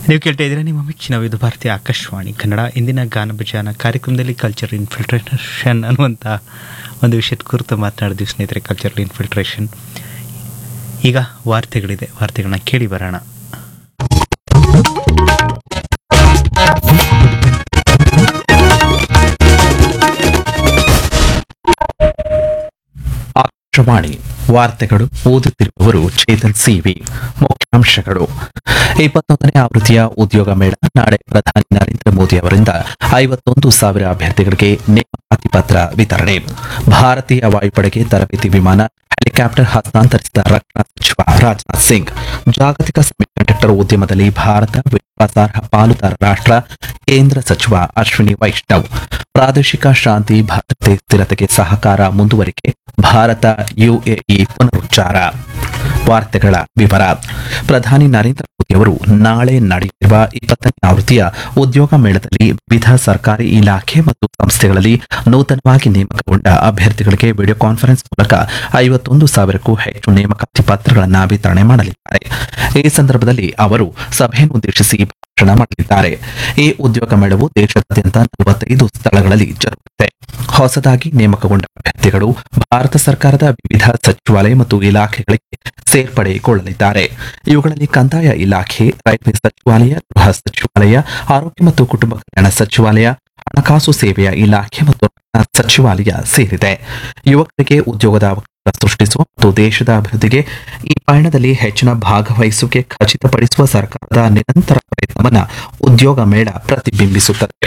ನೀವು ಕೇಳ್ತಾ ಇದ್ದೀರಾ ನಿಮ್ಮ ಮೆಚ್ಚಿನ ವಿವಿಧ ಭಾರತೀಯ ಆಕಾಶವಾಣಿ ಕನ್ನಡ ಇಂದಿನ ಗಾನಭಜಾನ ಕಾರ್ಯಕ್ರಮದಲ್ಲಿ ಕಲ್ಚರ್ ಇನ್ಫಿಲ್ಟ್ರೇಷನ್ ಅನ್ನುವಂಥ ಒಂದು ವಿಷಯದ ಕುರಿತು ಮಾತನಾಡಿದ್ವಿ ಸ್ನೇಹಿತರೆ ಕಲ್ಚರಲ್ ಇನ್ಫಿಲ್ಟ್ರೇಷನ್ ಈಗ ವಾರ್ತೆಗಳಿದೆ ವಾರ್ತೆಗಳನ್ನ ಕೇಳಿ ಬರೋಣ ಆಕಾಶವಾಣಿ ವಾರ್ತೆಗಳು ಓದುತ್ತಿರುವವರು ಚೇತನ್ ಸಿವಿ ಮುಖ್ಯಾಂಶಗಳು ಇಪ್ಪತ್ತೊಂದನೇ ಆವೃತ್ತಿಯ ಉದ್ಯೋಗ ಮೇಳ ನಾಳೆ ಪ್ರಧಾನಿ ನರೇಂದ್ರ ಮೋದಿ ಅವರಿಂದ ಐವತ್ತೊಂದು ಸಾವಿರ ಅಭ್ಯರ್ಥಿಗಳಿಗೆ ನೇಮಕಾತಿ ಪತ್ರ ವಿತರಣೆ ಭಾರತೀಯ ವಾಯುಪಡೆಗೆ ತರಬೇತಿ ವಿಮಾನ ಹೆಲಿಕಾಪ್ಟರ್ ಹಸ್ತಾಂತರಿಸಿದ ರಕ್ಷಣಾ ಸಚಿವ ರಾಜನಾಥ್ ಸಿಂಗ್ ಜಾಗತಿಕ ಸೆಮಿಕಂಡಕ್ಟರ್ ಉದ್ಯಮದಲ್ಲಿ ಭಾರತ ವಿಶ್ವಾಸಾರ್ಹ ಪಾಲುದಾರ ರಾಷ್ಟ್ರ ಕೇಂದ್ರ ಸಚಿವ ಅಶ್ವಿನಿ ವೈಷ್ಣವ್ ಪ್ರಾದೇಶಿಕ ಶಾಂತಿ ಭದ್ರತೆ ಸ್ಥಿರತೆಗೆ ಸಹಕಾರ ಮುಂದುವರಿಕೆ ಭಾರತ ಯುಎಇ ಪುನರುಚ್ಚಾರ ವಾರ್ತೆಗಳ ವಿವರ ಪ್ರಧಾನಿ ನರೇಂದ್ರ ಮೋದಿ ಅವರು ನಾಳೆ ನಡೆಯಲಿರುವ ಇಪ್ಪತ್ತನೇ ಆವೃತ್ತಿಯ ಉದ್ಯೋಗ ಮೇಳದಲ್ಲಿ ವಿವಿಧ ಸರ್ಕಾರಿ ಇಲಾಖೆ ಮತ್ತು ಸಂಸ್ಥೆಗಳಲ್ಲಿ ನೂತನವಾಗಿ ನೇಮಕಗೊಂಡ ಅಭ್ಯರ್ಥಿಗಳಿಗೆ ವಿಡಿಯೋ ಕಾನ್ಫರೆನ್ಸ್ ಮೂಲಕ ಐವತ್ತೊಂದು ಸಾವಿರಕ್ಕೂ ಹೆಚ್ಚು ನೇಮಕಾತಿ ಪತ್ರಗಳನ್ನು ವಿತರಣೆ ಮಾಡಲಿದ್ದಾರೆ ಈ ಸಂದರ್ಭದಲ್ಲಿ ಅವರು ಸಭೆಯನ್ನುದ್ದೇಶಿಸಿ ಭಾಷಣ ಮಾಡಲಿದ್ದಾರೆ ಈ ಉದ್ಯೋಗ ಮೇಳವು ದೇಶದಾದ್ಯಂತ ನಲವತ್ತೈದು ಸ್ಥಳಗಳಲ್ಲಿ ಜರುಗಲಿದೆ ಹೊಸದಾಗಿ ನೇಮಕಗೊಂಡ ಅಭ್ಯರ್ಥಿಗಳು ಭಾರತ ಸರ್ಕಾರದ ವಿವಿಧ ಸಚಿವಾಲಯ ಮತ್ತು ಇಲಾಖೆಗಳಿಗೆ ಸೇರ್ಪಡೆಗೊಳ್ಳಲಿದ್ದಾರೆ ಇವುಗಳಲ್ಲಿ ಕಂದಾಯ ಇಲಾಖೆ ರೈಲ್ವೆ ಸಚಿವಾಲಯ ಗೃಹ ಸಚಿವಾಲಯ ಆರೋಗ್ಯ ಮತ್ತು ಕುಟುಂಬ ಕಲ್ಯಾಣ ಸಚಿವಾಲಯ ಹಣಕಾಸು ಸೇವೆಯ ಇಲಾಖೆ ಮತ್ತು ರಕ್ಷಣಾ ಸಚಿವಾಲಯ ಸೇರಿದೆ ಯುವಕರಿಗೆ ಉದ್ಯೋಗದ ಅವಕಾಶ ಸೃಷ್ಟಿಸುವ ಮತ್ತು ದೇಶದ ಅಭಿವೃದ್ಧಿಗೆ ಈ ಪಯಣದಲ್ಲಿ ಹೆಚ್ಚಿನ ಭಾಗವಹಿಸುವಿಕೆ ಖಚಿತಪಡಿಸುವ ಸರ್ಕಾರದ ನಿರಂತರ ಪ್ರಯತ್ನವನ್ನು ಉದ್ಯೋಗ ಮೇಳ ಪ್ರತಿಬಿಂಬಿಸುತ್ತದೆ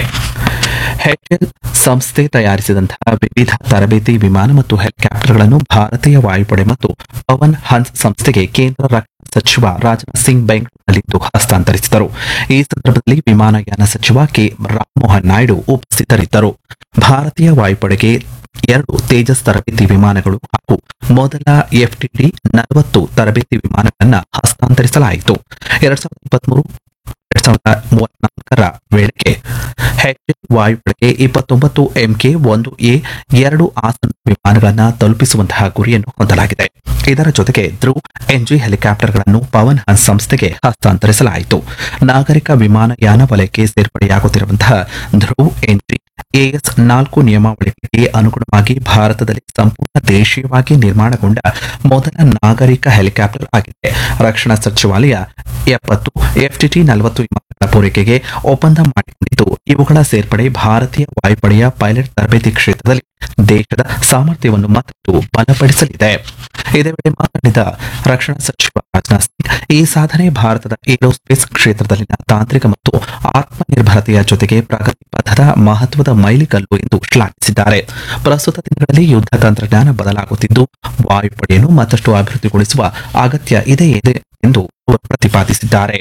ಹೆಚ್ಎಲ್ ಸಂಸ್ಥೆ ತಯಾರಿಸಿದಂತಹ ವಿವಿಧ ತರಬೇತಿ ವಿಮಾನ ಮತ್ತು ಹೆಲಿಕಾಪ್ಟರ್ಗಳನ್ನು ಭಾರತೀಯ ವಾಯುಪಡೆ ಮತ್ತು ಪವನ್ ಹನ್ಸ್ ಸಂಸ್ಥೆಗೆ ಕೇಂದ್ರ ರಕ್ಷಣಾ ಸಚಿವ ರಾಜನಾಥ್ ಸಿಂಗ್ ಬೆಂಗಳೂರಿನಲ್ಲಿಂದು ಹಸ್ತಾಂತರಿಸಿದರು ಈ ಸಂದರ್ಭದಲ್ಲಿ ವಿಮಾನಯಾನ ಸಚಿವ ಕೆ ರಾಮಮೋಹನ್ ನಾಯ್ಡು ಉಪಸ್ಥಿತರಿದ್ದರು ಭಾರತೀಯ ವಾಯುಪಡೆಗೆ ಎರಡು ತೇಜಸ್ ತರಬೇತಿ ವಿಮಾನಗಳು ಹಾಗೂ ಮೊದಲ ಎಫ್ಟಿಡಿ ನಲವತ್ತು ತರಬೇತಿ ವಿಮಾನಗಳನ್ನು ಹಸ್ತಾಂತರಿಸಲಾಯಿತು ಎರಡ್ ಸಾವಿರದ ಇಪ್ಪತ್ಮೂರು ಎರಡ್ ಸಾವಿರದ ಮೂವತ್ನಾಲ್ಕರ ವೇಳೆಗೆ ಹೆಚ್ಎಲ್ ವಾಯುಪಡೆಗೆ ಇಪ್ಪತ್ತೊಂಬತ್ತು ಎಂಕೆ ಒಂದು ಎ ಎರಡು ಆಸನ ವಿಮಾನಗಳನ್ನು ತಲುಪಿಸುವಂತಹ ಗುರಿಯನ್ನು ಹೊಂದಲಾಗಿದೆ ಇದರ ಜೊತೆಗೆ ಧ್ರುವ್ ಎನ್ಜಿ ಹೆಲಿಕಾಪ್ಟರ್ಗಳನ್ನು ಪವನ್ ಹನ್ಸ್ ಸಂಸ್ಥೆಗೆ ಹಸ್ತಾಂತರಿಸಲಾಯಿತು ನಾಗರಿಕ ವಿಮಾನಯಾನ ವಲಯಕ್ಕೆ ಸೇರ್ಪಡೆಯಾಗುತ್ತಿರುವಂತಹ ಧ್ರುವ್ ಎನ್ಜಿ ಎಎಸ್ ನಾಲ್ಕು ನಿಯಮಾವಳಿಗಳಿಗೆ ಅನುಗುಣವಾಗಿ ಭಾರತದಲ್ಲಿ ಸಂಪೂರ್ಣ ದೇಶೀಯವಾಗಿ ನಿರ್ಮಾಣಗೊಂಡ ಮೊದಲ ನಾಗರಿಕ ಹೆಲಿಕಾಪ್ಟರ್ ಆಗಿದೆ ರಕ್ಷಣಾ ಸಚಿವಾಲಯ ಎಪ್ಪತ್ತು ಎಫ್ಟಿಟಿ ನಲವತ್ತು ವಿಮಾನಗಳ ಪೂರೈಕೆಗೆ ಒಪ್ಪಂದ ಮಾಡಿಕೊಂಡಿದ್ದು ಇವುಗಳ ಸೇರ್ಪಡೆ ಭಾರತೀಯ ವಾಯುಪಡೆಯ ಪೈಲಟ್ ತರಬೇತಿ ಕ್ಷೇತ್ರದಲ್ಲಿ ದೇಶದ ಸಾಮರ್ಥ್ಯವನ್ನು ಮತ್ತಷ್ಟು ಬಲಪಡಿಸಲಿದೆ ಇದೇ ವೇಳೆ ಮಾತನಾಡಿದ ರಕ್ಷಣಾ ಸಚಿವ ರಾಜನಾಥ್ ಸಿಂಗ್ ಈ ಸಾಧನೆ ಭಾರತದ ಏರೋಸ್ಪೇಸ್ ಕ್ಷೇತ್ರದಲ್ಲಿನ ತಾಂತ್ರಿಕ ಮತ್ತು ಆತ್ಮನಿರ್ಭರತೆಯ ಜೊತೆಗೆ ಪ್ರಗತಿ ಪಥದ ಮಹತ್ವದ ಮೈಲಿಗಲ್ಲು ಎಂದು ಶ್ಲಾಘಿಸಿದ್ದಾರೆ ಪ್ರಸ್ತುತ ದಿನಗಳಲ್ಲಿ ಯುದ್ಧ ತಂತ್ರಜ್ಞಾನ ಬದಲಾಗುತ್ತಿದ್ದು ವಾಯುಪಡೆಯನ್ನು ಮತ್ತಷ್ಟು ಅಭಿವೃದ್ಧಿಗೊಳಿಸುವ ಅಗತ್ಯ ಇದೆ ಇದೆ ಎಂದು ಅವರು ಪ್ರತಿಪಾದಿಸಿದ್ದಾರೆ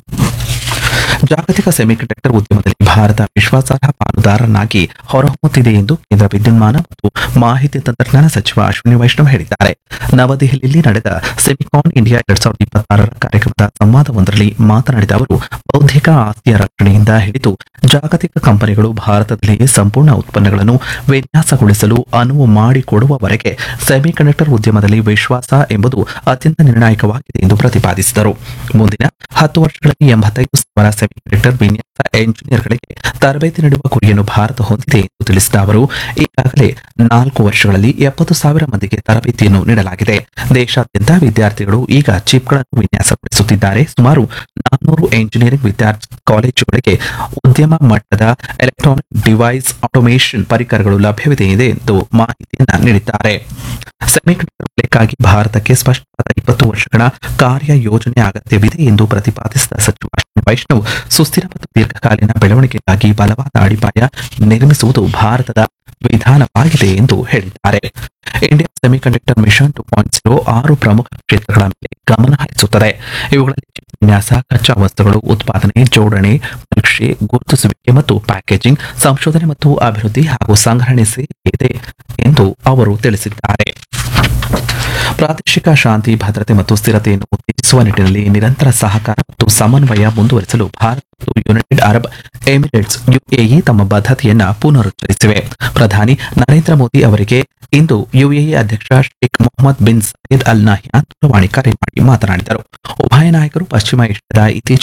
ಜಾಗತಿಕ ಸೆಮಿಕಂಡಕ್ಟರ್ ಉದ್ಯಮದಲ್ಲಿ ಭಾರತ ವಿಶ್ವಾಸಾರ್ಹ ಪಾಲುದಾರನಾಗಿ ಹೊರಹೊಮ್ಮುತ್ತಿದೆ ಎಂದು ಕೇಂದ್ರ ವಿದ್ಯುನ್ಮಾನ ಮತ್ತು ಮಾಹಿತಿ ತಂತ್ರಜ್ಞಾನ ಸಚಿವ ಅಶ್ವಿನಿ ವೈಷ್ಣವ್ ಹೇಳಿದ್ದಾರೆ ನವದೆಹಲಿಯಲ್ಲಿ ನಡೆದ ಸೆಮಿಕಾನ್ ಇಂಡಿಯಾ ಎರಡ್ ಸಾವಿರದ ಇಪ್ಪತ್ತಾರರ ಕಾರ್ಯಕ್ರಮದ ಸಂವಾದವೊಂದರಲ್ಲಿ ಮಾತನಾಡಿದ ಅವರು ಬೌದ್ಧಿಕ ಆಸ್ತಿಯ ರಕ್ಷಣೆಯಿಂದ ಹಿಡಿದು ಜಾಗತಿಕ ಕಂಪನಿಗಳು ಭಾರತದಲ್ಲಿಯೇ ಸಂಪೂರ್ಣ ಉತ್ಪನ್ನಗಳನ್ನು ವಿನ್ಯಾಸಗೊಳಿಸಲು ಅನುವು ಮಾಡಿಕೊಡುವವರೆಗೆ ಸೆಮಿಕಂಡಕ್ಟರ್ ಉದ್ಯಮದಲ್ಲಿ ವಿಶ್ವಾಸ ಎಂಬುದು ಅತ್ಯಂತ ನಿರ್ಣಾಯಕವಾಗಿದೆ ಎಂದು ಪ್ರತಿಪಾದಿಸಿದರು ಮುಂದಿನ ಹತ್ತು ವರ್ಷಗಳಲ್ಲಿ ಎಂಬತ್ತೈದು ಸಾವಿರ ಸೆಮಿಕಂಡಕ್ಟರ್ ವಿನ್ಯಾಸ ಎಂಜಿನಿಯರ್ಗಳಿಗೆ ತರಬೇತಿ ನೀಡುವ ಗುರಿಯನ್ನು ಭಾರತ ಹೊಂದಿದೆ ಎಂದು ತಿಳಿಸಿದ ಅವರು ಈಗಾಗಲೇ ನಾಲ್ಕು ವರ್ಷಗಳಲ್ಲಿ ಎಪ್ಪತ್ತು ಸಾವಿರ ಮಂದಿಗೆ ತರಬೇತಿಯನ್ನು ನೀಡಲಾಗಿದೆ ದೇಶಾದ್ಯಂತ ವಿದ್ಯಾರ್ಥಿಗಳು ಈಗ ಚಿಪ್ಗಳನ್ನು ವಿನ್ಯಾಸಗೊಳಿಸುತ್ತಿದ್ದಾರೆ ಸುಮಾರು ನಾನ್ನೂರು ಎಂಜಿನಿಯರಿಂಗ್ ವಿದ್ಯಾರ್ಥಿ ಕಾಲೇಜುಗಳಿಗೆ ಉದ್ಯಮ ಮಟ್ಟದ ಎಲೆಕ್ಟ್ರಾನಿಕ್ ಡಿವೈಸ್ ಆಟೋಮೇಷನ್ ಪರಿಕರಗಳು ಲಭ್ಯವಿದೆ ಎಂದು ಮಾಹಿತಿಯನ್ನ ನೀಡಿದ್ದಾರೆ ಸೆಮಿಕಂಡಕ್ಟರ್ ವಲಯಕ್ಕಾಗಿ ಭಾರತಕ್ಕೆ ಸ್ಪಷ್ಟವಾದ ಇಪ್ಪತ್ತು ವರ್ಷಗಳ ಕಾರ್ಯ ಯೋಜನೆ ಅಗತ್ಯವಿದೆ ಎಂದು ಪ್ರತಿಪಾದಿಸಿದ ಸಚಿವ ಅಶ್ವಿನಿ ವೈಷ್ಣವ್ ಸುಸ್ಥಿರ ಮತ್ತು ದೀರ್ಘಕಾಲೀನ ಬೆಳವಣಿಗೆಗಾಗಿ ಬಲವಾದ ಅಡಿಪಾಯ ನಿರ್ಮಿಸುವುದು ಭಾರತದ ವಿಧಾನವಾಗಿದೆ ಎಂದು ಹೇಳಿದ್ದಾರೆ India semiconductor mission two point zero ಆರು ಪ್ರಮುಖ ಕ್ಷೇತ್ರಗಳ ಮೇಲೆ ಗಮನ ಹರಿಸುತ್ತದೆ ಇವುಗಳಲ್ಲಿ ಚಿಪ್ ವಿನ್ಯಾಸ ಕಚ್ಚಾ ವಸ್ತುಗಳು ಉತ್ಪಾದನೆ ಜೋಡಣೆ ಪರೀಕ್ಷೆ ಗುರುತಿಸುವಿಕೆ ಮತ್ತು ಪ್ಯಾಕೇಜಿಂಗ್ ಸಂಶೋಧನೆ ಮತ್ತು ಅಭಿವೃದ್ಧಿ ಹಾಗೂ ಸಂಗ್ರಹಣೆ ಸೇರಿದೆ ಎಂದು ಅವರು ತಿಳಿಸಿದ್ದಾರೆ ಪ್ರಾದೇಶಿಕ ಶಾಂತಿ ಭದ್ರತೆ ಮತ್ತು ಸ್ಥಿರತೆಯನ್ನು ಉತ್ತೇಜಿಸುವ ನಿಟ್ಟಿನಲ್ಲಿ ನಿರಂತರ ಸಹಕಾರ ಮತ್ತು ಸಮನ್ವಯ ಮುಂದುವರಿಸಲು ಭಾರತ ಮತ್ತು ಯುನೈಟೆಡ್ ಅರಬ್ ಎಮಿರೇಟ್ಸ್ ಯುಎಇ ತಮ್ಮ ಬದ್ಧತೆಯನ್ನ ಪುನರುಚ್ಚರಿಸಿವೆ ಪ್ರಧಾನಿ ನರೇಂದ್ರ ಮೋದಿ ಅವರಿಗೆ ಇಂದು ಯುಎಇ ಅಧ್ಯಕ್ಷ Sheikh Mohammed bin Saeed Al Nahyan ದೂರವಾಣಿ ಕರೆ ಮಾಡಿ ಮಾತನಾಡಿದರು ಉಭಯ ನಾಯಕರು ಪಶ್ಚಿಮ ಏಷ್ಯಾದ ಇತ್ತೀಚಿನ